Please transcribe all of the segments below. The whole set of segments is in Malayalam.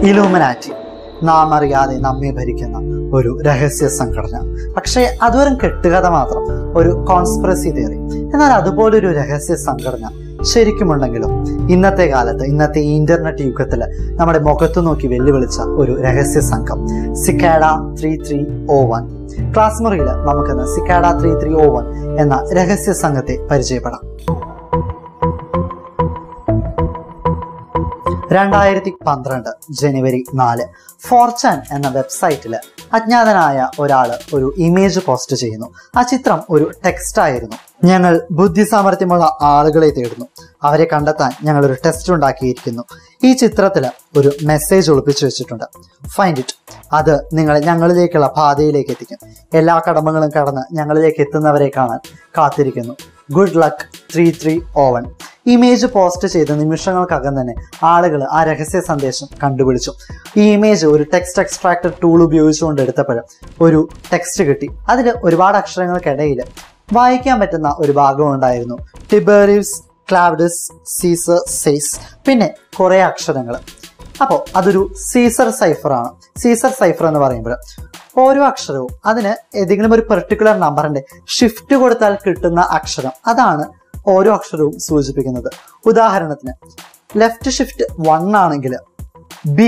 ഇലൂമിനാറ്റി നാം അറിയാതെ നമ്മെ ഭരിക്കുന്ന ഒരു രഹസ്യ സംഘടന പക്ഷേ അതുവരും കെട്ടുകഥ മാത്രം ഒരു കോൺസ്പിറസി തിയറി എന്നാൽ അതുപോലൊരു രഹസ്യ സംഘടന ശരിക്കുമുണ്ടെങ്കിലും ഇന്നത്തെ കാലത്ത് ഇന്നത്തെ ഈ ഇന്റർനെറ്റ് യുഗത്തിൽ നമ്മുടെ മുഖത്തു നോക്കി വെല്ലുവിളിച്ച ഒരു രഹസ്യ സംഘം Cicada three three O one class മുറിയിൽ നമുക്കിന്ന് Cicada three three O one എന്ന രഹസ്യ സംഘത്തെ പരിചയപ്പെടാം രണ്ടായിരത്തി പന്ത്രണ്ട് ജനുവരി നാല് ഫോർച്ചാൻ എന്ന വെബ്സൈറ്റിൽ അജ്ഞാതനായ ഒരാൾ ഒരു ഇമേജ് പോസ്റ്റ് ചെയ്യുന്നു ആ ചിത്രം ഒരു ടെക്സ്റ്റ് ആയിരുന്നു ഞങ്ങൾ ബുദ്ധി സാമർഥ്യമുള്ള ആളുകളെ തേടുന്നു അവരെ കണ്ടെത്താൻ ഞങ്ങൾ ഒരു ടെസ്റ്റ് ഉണ്ടാക്കിയിരിക്കുന്നു ഈ ചിത്രത്തിൽ ഒരു മെസ്സേജ് ഒളിപ്പിച്ചു വെച്ചിട്ടുണ്ട് ഫൈൻഡ് ഇറ്റ് അത് നിങ്ങളെ ഞങ്ങളിലേക്കുള്ള പാതയിലേക്ക് എത്തിക്കും എല്ലാ കടമകളും കടന്ന് ഞങ്ങളിലേക്ക് എത്തുന്നവരെ കാണാൻ കാത്തിരിക്കുന്നു good luck three three O one image post ചെയ്ത നിമിഷങ്ങൾക്കകം തന്നെ ആളുകൾ ആ രഹസ്യ സന്ദേശം കണ്ടുപിടിച്ചു ഈ ഇമേജ് ഒരു ടെക്സ്റ്റ് എക്സ്ട്രാക്ടർ ടൂൾ ഉപയോഗിച്ചുകൊണ്ട് എടുത്തപ്പോഴും ഒരു ടെക്സ്റ്റ് കിട്ടി അതിൽ ഒരുപാട് അക്ഷരങ്ങൾക്കിടയിൽ വായിക്കാൻ പറ്റുന്ന ഒരു ഭാഗം ഉണ്ടായിരുന്നു ടിബേറിയസ് ക്ലാവ്ഡസ് സീസർ സെയ്സ് പിന്നെ കുറേ അക്ഷരങ്ങൾ അപ്പോൾ അതൊരു സീസർ സൈഫറാണ് സീസർ സൈഫർ എന്ന് പറയുമ്പോൾ ഓരോ അക്ഷരവും അതിന് ഏതെങ്കിലും ഒരു പെർട്ടിക്കുലർ നമ്പറിന്റെ ഷിഫ്റ്റ് കൊടുത്താൽ കിട്ടുന്ന അക്ഷരം അതാണ് ഓരോ അക്ഷരവും സൂചിപ്പിക്കുന്നത് ഉദാഹരണത്തിന് ലെഫ്റ്റ് ഷിഫ്റ്റ് വൺ ആണെങ്കിൽ ബി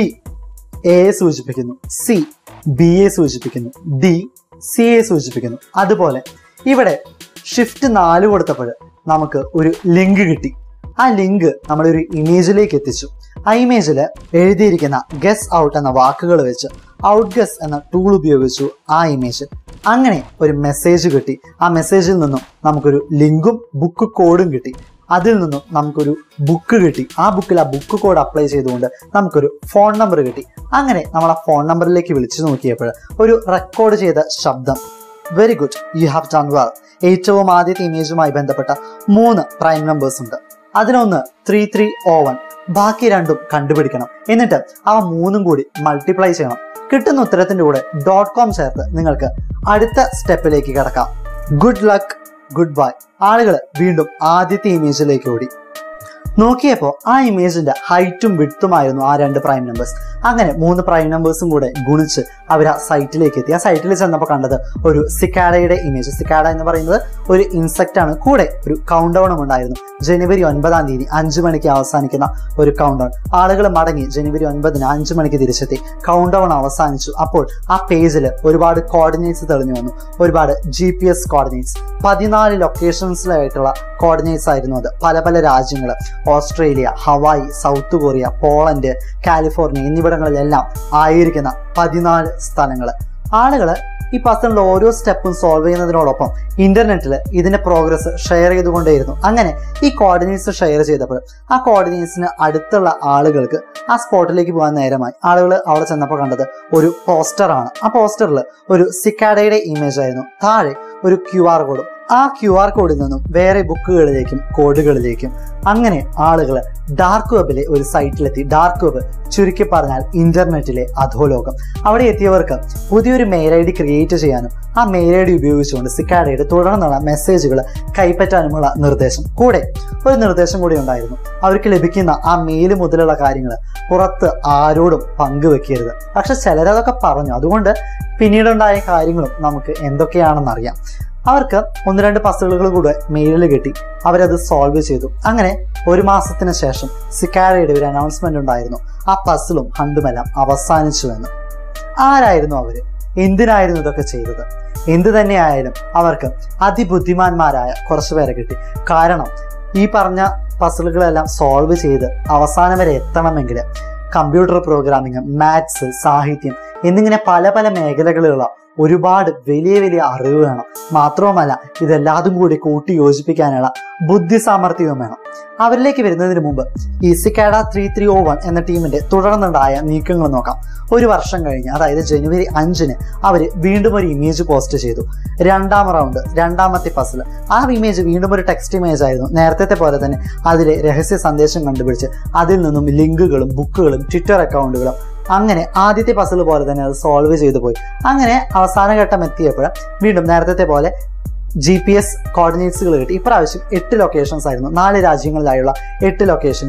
എ സൂചിപ്പിക്കുന്നു സി ബി എ സൂചിപ്പിക്കുന്നു ഡി സി എ സൂചിപ്പിക്കുന്നു അതുപോലെ ഇവിടെ ഷിഫ്റ്റ് നാല് കൊടുത്തപ്പോൾ നമുക്ക് ഒരു ലിങ്ക് കിട്ടി ആ ലിങ്ക് നമ്മളൊരു ഇമേജിലേക്ക് എത്തിച്ചു ആ ഇമേജിൽ എഴുതിയിരിക്കുന്ന ഗസ് ഔട്ട് എന്ന വാക്കുകൾ വെച്ച് ഔട്ട് ഗസ് എന്ന ടൂൾ ഉപയോഗിച്ചു ആ ഇമേജ് അങ്ങനെ ഒരു മെസ്സേജ് കിട്ടി ആ മെസ്സേജിൽ നിന്നും നമുക്കൊരു ലിങ്കും ബുക്ക് കോഡും കിട്ടി അതിൽ നിന്നും നമുക്കൊരു ബുക്ക് കിട്ടി ആ ബുക്കിൽ ആ ബുക്ക് കോഡ് അപ്ലൈ ചെയ്തുകൊണ്ട് നമുക്കൊരു ഫോൺ നമ്പർ കിട്ടി അങ്ങനെ നമ്മൾ ആ ഫോൺ നമ്പറിലേക്ക് വിളിച്ചു നോക്കിയപ്പോൾ ഒരു റെക്കോർഡ് ചെയ്ത ശബ്ദം very good you have done well ഏറ്റവും ആദ്യത്തെ ഇമേജുമായി ബന്ധപ്പെട്ട മൂന്ന് പ്രൈം നമ്പേഴ്സ് ഉണ്ട് അതിലൊന്ന് ത്രീ ത്രീ ഓ വൺ ബാക്കി രണ്ടും കണ്ടുപിടിക്കണം എന്നിട്ട് അവ മൂന്നും കൂടി മൾട്ടിപ്ലൈ ചെയ്യണം കിട്ടുന്ന ഉത്തരത്തിന്റെ കൂടെ ഡോട്ട് കോം ചേർത്ത് നിങ്ങൾക്ക് അടുത്ത സ്റ്റെപ്പിലേക്ക് കിടക്കാം ഗുഡ് ലക്ക് ഗുഡ് ബൈ ആളുകൾ വീണ്ടും ആദ്യത്തെ ഇമേജിലേക്ക് ഓടി നോക്കിയപ്പോൾ ആ ഇമേജിന്റെ ഹൈറ്റും വിഡ്ത്തുമായിരുന്നു ആ രണ്ട് പ്രൈം നമ്പേഴ്സ് അങ്ങനെ മൂന്ന് പ്രൈം നമ്പേഴ്സും കൂടെ ഗുണിച്ച് അവർ ആ സൈറ്റിലേക്ക് എത്തി ആ സൈറ്റിൽ ചെന്നപ്പോൾ കണ്ടത് ഒരു സിക്കാഡയുടെ ഇമേജ് സിക്കാഡ എന്ന് പറയുന്നത് ഒരു ഇൻസെക്റ്റ് ആണ് കൂടെ ഒരു കൗണ്ട് ഡൗണും ഉണ്ടായിരുന്നു ജനുവരി ഒൻപതാം തീയതി അഞ്ചു മണിക്ക് അവസാനിക്കുന്ന ഒരു കൗണ്ട് ഡൗൺ ആളുകൾ മടങ്ങി ജനുവരി ഒൻപതിന് അഞ്ചു മണിക്ക് തിരിച്ചെത്തി കൗണ്ട് ഡൗൺ അവസാനിച്ചു അപ്പോൾ ആ പേജിൽ ഒരുപാട് കോർഡിനേറ്റ്സ് തെളിഞ്ഞു വന്നു ഒരുപാട് ജി പി എസ് കോർഡിനേറ്റ്സ് പതിനാല് ലൊക്കേഷൻസിലായിട്ടുള്ള കോർഡിനേറ്റ്സ് ആയിരുന്നു അത് പല പല രാജ്യങ്ങൾ Australia Hawaii South Korea Poland California എന്നിവിടങ്ങളിലെല്ലാം ആയിരിക്കുന്ന പതിനാല് സ്ഥലങ്ങൾ ആളുകൾ ഈ പസലിന്റെ ഓരോ സ്റ്റെപ്പും സോൾവ് ചെയ്യുന്നതിനോടൊപ്പം ഇന്റർനെറ്റിൽ ഇതിന്റെ പ്രോഗ്രസ് ഷെയർ ചെയ്തുകൊണ്ടേയിരുന്നു അങ്ങനെ ഈ കോർഡിനേറ്റ്സ് ഷെയർ ചെയ്തപ്പോൾ ആ കോർഡിനേറ്റ്സിന് അടുത്തുള്ള ആളുകൾക്ക് ആ സ്പോട്ടിലേക്ക് പോകാൻ നേരമായി ആളുകൾ അവിടെ ചെന്നപ്പോൾ കണ്ടത് ഒരു പോസ്റ്ററാണ് ആ പോസ്റ്ററിൽ ഒരു സിക്കാഡയുടെ ഇമേജ് ആയിരുന്നു താഴെ ഒരു ക്യു ആർ കോഡും ആ ക്യു ആർ കോഡിൽ നിന്നും വേറെ ബുക്കുകളിലേക്കും കോഡുകളിലേക്കും അങ്ങനെ ആളുകൾ ഡാർക്ക് വെബിലെ ഒരു സൈറ്റിലെത്തി ഡാർക്ക് വെബ് ചുരുക്കി പറഞ്ഞാൽ ഇന്റർനെറ്റിലെ അധോലോകം അവിടെ എത്തിയവർക്ക് പുതിയൊരു മെയിൽ ഐ ഡി ക്രിയേറ്റ് ചെയ്യാനും ആ മെയിൽ ഐ ഡി ഉപയോഗിച്ചുകൊണ്ട് സിക്കാഡയുടെ തുടർന്നുള്ള മെസ്സേജുകൾ കൈപ്പറ്റാനുമുള്ള നിർദ്ദേശം കൂടെ ഒരു നിർദ്ദേശം കൂടി ഉണ്ടായിരുന്നു അവർക്ക് ലഭിക്കുന്ന ആ മെയിൽ മുതലുള്ള കാര്യങ്ങൾ പുറത്ത് ആരോടും പങ്കുവെക്കരുത് പക്ഷെ ചിലരതൊക്കെ പറഞ്ഞു അതുകൊണ്ട് പിന്നീടുണ്ടായ കാര്യങ്ങളും നമുക്ക് എന്തൊക്കെയാണെന്ന് അറിയാം അവർക്ക് ഒന്ന് രണ്ട് പസിലുകൾ കൂടെ മെയിലിൽ കിട്ടി അവരത് സോൾവ് ചെയ്തു അങ്ങനെ ഒരു മാസത്തിന് ശേഷം സിക്കാഡയുടെ ഒരു അനൗൺസ്മെന്റ് ഉണ്ടായിരുന്നു ആ പസിലും ഹണ്ടുമെല്ലാം അവസാനിച്ചു എന്ന് ആരായിരുന്നു അവര് എന്തിനായിരുന്നു ഇതൊക്കെ ചെയ്തത് എന്തു തന്നെയായാലും അവർക്ക് അതിബുദ്ധിമാന്മാരായ കുറച്ചു പേരെ കിട്ടി കാരണം ഈ പറഞ്ഞ പസിലുകളെല്ലാം സോൾവ് ചെയ്ത് അവസാനം വരെ എത്തണമെങ്കിൽ കമ്പ്യൂട്ടർ പ്രോഗ്രാമിംഗ് മാത്സ് സാഹിത്യം എന്നിങ്ങനെ പല പല മേഖലകളിലുള്ള ഒരുപാട് വലിയ വലിയ അറിവ് വേണം മാത്രവുമല്ല ഇതെല്ലാതും കൂടി കൂട്ടി യോജിപ്പിക്കാനുള്ള ബുദ്ധി സാമർഥ്യവും വേണം അവരിലേക്ക് വരുന്നതിന് മുമ്പ് ഈ Cicada three three O one എന്ന ടീമിന്റെ തുടർന്നുണ്ടായ നീക്കങ്ങൾ നോക്കാം ഒരു വർഷം കഴിഞ്ഞ് അതായത് ജനുവരി അഞ്ചിന് അവർ വീണ്ടും ഒരു ഇമേജ് പോസ്റ്റ് ചെയ്തു രണ്ടാം റൗണ്ട് രണ്ടാമത്തെ പസിൽ ആ ഇമേജ് വീണ്ടും ഒരു ടെക്സ്റ്റ് ഇമേജ് ആയിരുന്നു നേരത്തെ പോലെ തന്നെ അതിലെ രഹസ്യ സന്ദേശം കണ്ടുപിടിച്ച് അതിൽ നിന്നും ലിങ്കുകളും ബുക്കുകളും ട്വിറ്റർ അക്കൗണ്ടുകളും അങ്ങനെ ആദ്യത്തെ പസിൽ പോലെ തന്നെ അത് സോൾവ് ചെയ്തു പോയി അങ്ങനെ അവസാന ഘട്ടം എത്തിയപ്പോൾ വീണ്ടും നേരത്തെ പോലെ ജി പി എസ് കോർഡിനേറ്റ്സുകൾ കിട്ടി ഇപ്രാവശ്യം എട്ട് ലൊക്കേഷൻസ് ആയിരുന്നു നാല് രാജ്യങ്ങളിലായുള്ള എട്ട് ലൊക്കേഷൻസ്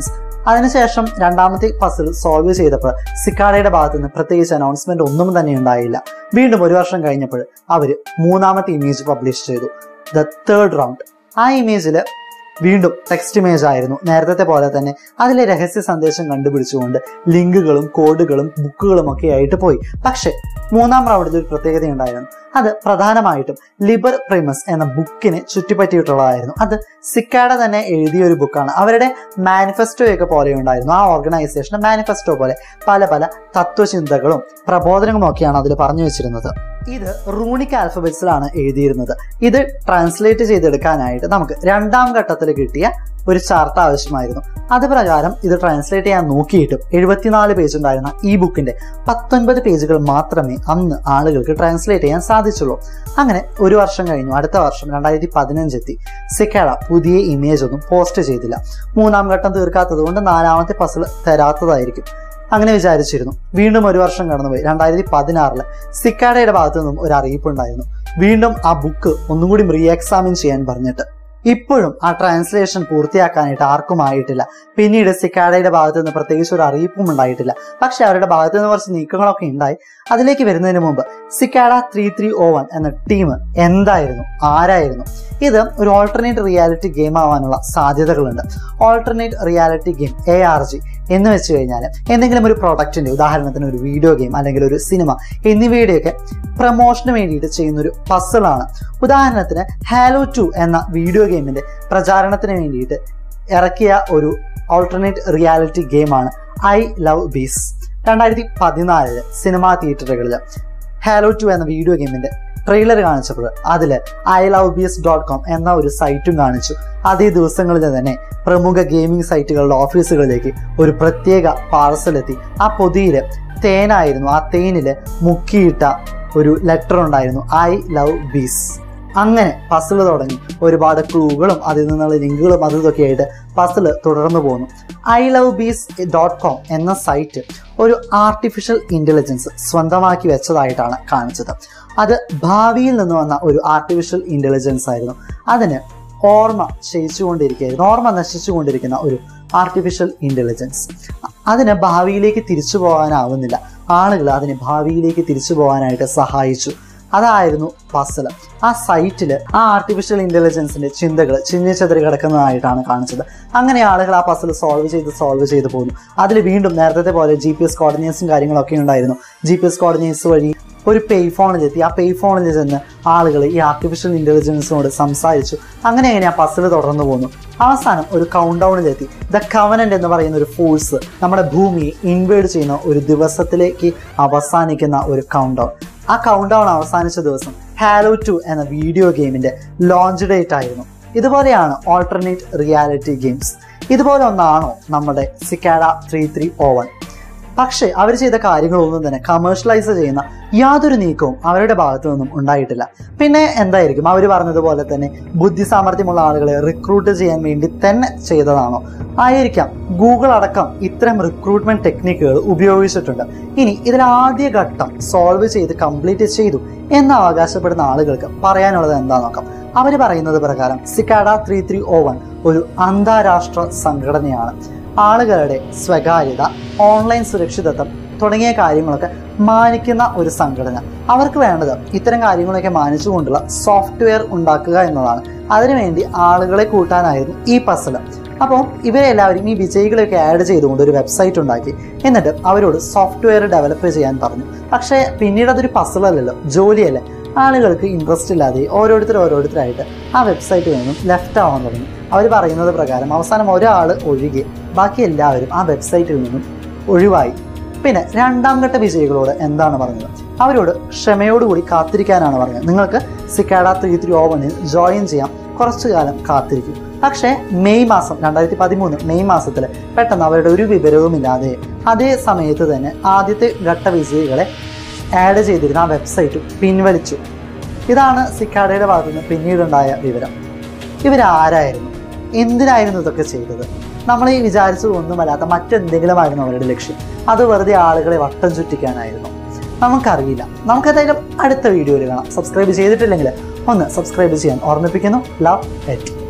അതിനുശേഷം രണ്ടാമത്തെ പസിൽ സോൾവ് ചെയ്തപ്പോൾ സിക്കാഡയുടെ ഭാഗത്ത് നിന്ന് പ്രത്യേകിച്ച് അനൗൺസ്മെന്റ് ഒന്നും തന്നെ ഉണ്ടായില്ല വീണ്ടും ഒരു വർഷം കഴിഞ്ഞപ്പോൾ അവർ മൂന്നാമത്തെ ഇമേജ് പബ്ലിഷ് ചെയ്തു ദ തേർഡ് റൗണ്ട് ആ ഇമേജിൽ വീണ്ടും ടെക്സ്റ്റ് ഇമേജ് ആയിരുന്നു നേരത്തെ പോലെ തന്നെ അതിലെ രഹസ്യ സന്ദേശം കണ്ടുപിടിച്ചുകൊണ്ട് ലിങ്കുകളും കോഡുകളും ബുക്കുകളും ഒക്കെ ആയിട്ട് പോയി പക്ഷെ മൂന്നാം റൗണ്ടിൽ ഒരു പ്രത്യേകത ഉണ്ടായിരുന്നു അത് പ്രധാനമായിട്ടും ലിബർ പ്രിമസ് എന്ന ബുക്കിനെ ചുറ്റിപ്പറ്റിയിട്ടുള്ളതായിരുന്നു അത് സിക്കാഡ തന്നെ എഴുതിയ ഒരു ബുക്കാണ് അവരുടെ മാനിഫെസ്റ്റോ ഒക്കെ പോലെ ഉണ്ടായിരുന്നു ആ ഓർഗനൈസേഷന്റെ മാനിഫെസ്റ്റോ പോലെ പല പല തത്വചിന്തകളും പ്രബോധനങ്ങളും ഒക്കെയാണ് അതിൽ പറഞ്ഞു വെച്ചിരുന്നത് ഇത് റൂണിക് ആൽഫബറ്റ്സിലാണ് എഴുതിയിരുന്നത് ഇത് ട്രാൻസ്ലേറ്റ് ചെയ്തെടുക്കാനായിട്ട് നമുക്ക് രണ്ടാം ഘട്ടത്തിൽ കിട്ടിയ ഒരു ചാർട്ട് ആവശ്യമായിരുന്നു അത് പ്രകാരം ഇത് ട്രാൻസ്ലേറ്റ് ചെയ്യാൻ നോക്കിയിട്ടും എഴുപത്തിനാല് പേജ് ഉണ്ടായിരുന്ന ഈ ബുക്കിന്റെ പത്തൊൻപത് പേജുകൾ മാത്രമേ അന്ന് ആളുകൾക്ക് ട്രാൻസ്ലേറ്റ് ചെയ്യാൻ സാധിച്ചുള്ളൂ അങ്ങനെ ഒരു വർഷം കഴിഞ്ഞു അടുത്ത വർഷം രണ്ടായിരത്തി പതിനഞ്ചെത്തി സിക്കേള പുതിയ ഇമേജ് ഒന്നും പോസ്റ്റ് ചെയ്തില്ല മൂന്നാം ഘട്ടം തീർക്കാത്തത് കൊണ്ട് നാലാമത്തെ പസിൽ തരാത്തതായിരിക്കും അങ്ങനെ വിചാരിച്ചിരുന്നു വീണ്ടും ഒരു വർഷം കടന്നുപോയി രണ്ടായിരത്തി പതിനാറില് സിക്കാഡയുടെ ഭാഗത്തു നിന്നും ഒരു അറിയിപ്പുണ്ടായിരുന്നു വീണ്ടും ആ ബുക്ക് ഒന്നും കൂടി റീ എക്സാമിൻ ചെയ്യാൻ പറഞ്ഞിട്ട് ഇപ്പോഴും ആ ട്രാൻസ്ലേഷൻ പൂർത്തിയാക്കാനായിട്ട് ആർക്കും ആയിട്ടില്ല പിന്നീട് സിക്കാഡയുടെ ഭാഗത്തു നിന്ന് പ്രത്യേകിച്ച് ഒരു അറിയിപ്പും ഉണ്ടായിട്ടില്ല പക്ഷെ അവരുടെ ഭാഗത്തു നിന്ന് കുറച്ച് നീക്കങ്ങളൊക്കെ ഉണ്ടായി അതിലേക്ക് വരുന്നതിന് മുമ്പ് Cicada three three O one എന്ന ടീം എന്തായിരുന്നു ആരായിരുന്നു ഇത് ഒരു ഓൾട്ടർനേറ്റ് റിയാലിറ്റി ഗെയിം ആവാനുള്ള സാധ്യതകളുണ്ട് alternate reality game A R G എന്ന് വെച്ച് കഴിഞ്ഞാൽ എന്തെങ്കിലും ഒരു പ്രോഡക്റ്റിന്റെ ഉദാഹരണത്തിന് ഒരു വീഡിയോ ഗെയിം അല്ലെങ്കിൽ ഒരു സിനിമ എന്നിവയുടെയൊക്കെ പ്രൊമോഷന് വേണ്ടിയിട്ട് ചെയ്യുന്ന ഒരു പസിളാണ് ഉദാഹരണത്തിന് ഹാലോ ടു എന്ന വീഡിയോ ഗെയിമിന്റെ പ്രചാരണത്തിന് വേണ്ടിയിട്ട് ഇറക്കിയ ഒരു ഓൾട്ടർനേറ്റ് റിയാലിറ്റി ഗെയിമാണ് ഐ ലവ് ബീസ് രണ്ടായിരത്തി പതിനാലില് സിനിമാ തിയേറ്ററുകളിൽ ഹാലോ ടു എന്ന വീഡിയോ ഗെയിമിന്റെ ട്രെയിലർ കാണിച്ചപ്പോൾ അതിൽ I love bees dot com എന്ന ഒരു സൈറ്റും കാണിച്ചു അതേ ദിവസങ്ങളിൽ തന്നെ പ്രമുഖ ഗെയിമിംഗ് സൈറ്റുകളുടെ ഓഫീസുകളിലേക്ക് ഒരു പ്രത്യേക പാർസൽ എത്തി ആ പൊതിയിൽ തേനായിരുന്നു ആ തേനിൽ മുക്കിയിട്ട ഒരു ലെറ്റർ ഉണ്ടായിരുന്നു ഐ ലവ് ബീസ് അങ്ങനെ പസിൽ തുടങ്ങി ഒരുപാട് ക്ലൂകളും അതിൽ നിന്നുള്ള ലിങ്കുകളും അതും ഇതൊക്കെ ആയിട്ട് പസിൽ തുടർന്നു പോകുന്നു I love bees dot com എന്ന സൈറ്റ് ഒരു ആർട്ടിഫിഷ്യൽ ഇൻ്റലിജൻസ് സ്വന്തമാക്കി വെച്ചതായിട്ടാണ് കാണിച്ചത് അത് ഭാവിയിൽ നിന്ന് വന്ന ഒരു ആർട്ടിഫിഷ്യൽ ഇൻ്റലിജൻസ് ആയിരുന്നു അതിന് ഓർമ്മ ക്ഷയിച്ചുകൊണ്ടിരിക്കുകയായിരുന്നു ഓർമ്മ നശിച്ചുകൊണ്ടിരിക്കുന്ന ഒരു ആർട്ടിഫിഷ്യൽ ഇൻ്റലിജൻസ് അതിന് ഭാവിയിലേക്ക് തിരിച്ചു പോകാനാവുന്നില്ല ആളുകൾ അതിന് ഭാവിയിലേക്ക് തിരിച്ചു പോകാനായിട്ട് സഹായിച്ചു അതായിരുന്നു പസൽ ആ സൈറ്റിൽ ആ ആർട്ടിഫിഷ്യൽ ഇൻ്റലിജൻസിന്റെ ചിന്തകൾ ചിന്നിച്ചെതറി കിടക്കുന്നതായിട്ടാണ് കാണിച്ചത് അങ്ങനെ ആളുകൾ ആ പസൽ സോൾവ് ചെയ്ത് സോൾവ് ചെയ്ത് പോകുന്നു അതിൽ വീണ്ടും നേരത്തെ പോലെ ജി പി എസ് കോർഡിനേറ്റ്സും കാര്യങ്ങളൊക്കെ ഉണ്ടായിരുന്നു ജി പി എസ് കോർഡിനേറ്റ്സ് വഴി ഒരു പേ ഫോണിലെത്തി ആ പേ ഫോണിൽ ചെന്ന് ആളുകൾ ഈ ആർട്ടിഫിഷ്യൽ ഇൻ്റലിജൻസിനോട് സംസാരിച്ചു അങ്ങനെ അങ്ങനെ ആ പസിൽ തുടർന്നു പോകുന്നു അവസാനം ഒരു കൗണ്ട് ഡൗണിലെത്തി ദ കവനന്റ് എന്ന് പറയുന്ന ഒരു ഫോഴ്സ് നമ്മുടെ ഭൂമിയെ ഇൻവേഡ് ചെയ്യുന്ന ഒരു ദിവസത്തിലേക്ക് അവസാനിക്കുന്ന ഒരു കൗണ്ട് ഡൗൺ ആ കൗണ്ട് ഡൗൺ അവസാനിച്ച ദിവസം ഹാലോ ടു എന്ന വീഡിയോ ഗെയിമിന്റെ ലോഞ്ച് ഡേറ്റ് ആയിരുന്നു ഇതുപോലെയാണ് ഓൾട്ടർനേറ്റ് റിയാലിറ്റി ഗെയിംസ് ഇതുപോലെ ഒന്നാണോ നമ്മുടെ Cicada three three O one പക്ഷേ അവർ ചെയ്ത കാര്യങ്ങളൊന്നും തന്നെ കമേഴ്ഷ്യലൈസ് ചെയ്യുന്ന യാതൊരു നീക്കവും അവരുടെ ഭാഗത്തു നിന്നും ഉണ്ടായിട്ടില്ല പിന്നെ എന്തായിരിക്കും അവർ പറഞ്ഞതുപോലെ തന്നെ ബുദ്ധി സാമർഥ്യമുള്ള ആളുകളെ റിക്രൂട്ട് ചെയ്യാൻ വേണ്ടി തന്നെ ചെയ്തതാണോ ആയിരിക്കാം ഗൂഗിൾ അടക്കം ഇത്തരം റിക്രൂട്ട്മെന്റ് ടെക്നിക്കുകൾ ഉപയോഗിച്ചിട്ടുണ്ട് ഇനി ഇതിൽ ആദ്യ ഘട്ടം സോൾവ് ചെയ്ത് കംപ്ലീറ്റ് ചെയ്തു എന്ന് അവകാശപ്പെടുന്ന ആളുകൾക്ക് പറയാനുള്ളത് എന്താ നോക്കാം അവർ പറയുന്നത് പ്രകാരം Cicada three three O one ഒരു അന്താരാഷ്ട്ര സംഘടനയാണ് ആളുകളുടെ സ്വകാര്യത ഓൺലൈൻ സുരക്ഷിതത്വം തുടങ്ങിയ കാര്യങ്ങളൊക്കെ മാനിക്കുന്ന ഒരു സംഘടന അവർക്ക് വേണ്ടത് ഇത്തരം കാര്യങ്ങളൊക്കെ മാനിച്ചുകൊണ്ടുള്ള സോഫ്റ്റ്വെയർ ഉണ്ടാക്കുക എന്നതാണ് അതിനുവേണ്ടി ആളുകളെ കൂട്ടാനായിരുന്നു ഈ പസല് അപ്പോൾ ഇവരെല്ലാവരും ഈ വിജയികളെയൊക്കെ ആഡ് ചെയ്തുകൊണ്ട് ഒരു വെബ്സൈറ്റ് ഉണ്ടാക്കി എന്നിട്ട് അവരോട് സോഫ്റ്റ്വെയർ ഡെവലപ്പ് ചെയ്യാൻ പറഞ്ഞു പക്ഷേ പിന്നീട് അതൊരു പസലല്ലല്ലോ ജോലിയല്ലേ ആളുകൾക്ക് ഇൻട്രസ്റ്റ് ഇല്ലാതെ ഓരോരുത്തർ ഓരോരുത്തരായിട്ട് ആ വെബ്സൈറ്റിൽ നിന്നും ലെഫ്റ്റ് ആവാൻ തുടങ്ങി അവർ പറയുന്നത് പ്രകാരം അവസാനം ഒരാൾ ഒഴികെ ബാക്കി എല്ലാവരും ആ വെബ്സൈറ്റിൽ നിന്നും ഒഴിവായി പിന്നെ രണ്ടാം ഘട്ട വിജയികളോട് എന്താണ് പറഞ്ഞത് അവരോട് ക്ഷമയോടുകൂടി കാത്തിരിക്കാനാണ് പറഞ്ഞത് നിങ്ങൾക്ക് സിക്കാഡ ത്രീ ത്രീ ഓവനിൽ ജോയിൻ ചെയ്യാം കുറച്ചു കാലം കാത്തിരിക്കും പക്ഷേ മെയ് മാസം രണ്ടായിരത്തി പതിമൂന്ന് മെയ് മാസത്തിൽ പെട്ടെന്ന് അവരുടെ ഒരു വിവരവുമില്ലാതെ അതേ സമയത്ത് തന്നെ ആദ്യത്തെ ഘട്ട വിജയികളെ ആഡ് ചെയ്തിരുന്ന ആ വെബ്സൈറ്റ് പിൻവലിച്ചു ഇതാണ് സിക്കാഡയുടെ ഭാഗത്തു നിന്ന് പിന്നീടുണ്ടായ വിവരം ഇവരാരായിരുന്നു എന്തിനായിരുന്നു ഇതൊക്കെ ചെയ്തത് നമ്മൾ ഈ വിചാരിച്ചത് ഒന്നുമല്ലാത്ത മറ്റെന്തെങ്കിലും ആയിരുന്നു അവരുടെ ലക്ഷ്യം അത് വെറുതെ ആളുകളെ വട്ടം ചുറ്റിക്കാനായിരുന്നു നമുക്കറിയില്ല നമുക്കെന്തായാലും അടുത്ത വീഡിയോയിൽ കാണാം സബ്സ്ക്രൈബ് ചെയ്തിട്ടില്ലെങ്കിൽ ഒന്ന് സബ്സ്ക്രൈബ് ചെയ്യാൻ ഓർമ്മിപ്പിക്കുന്നു ലവ് എറ്റ്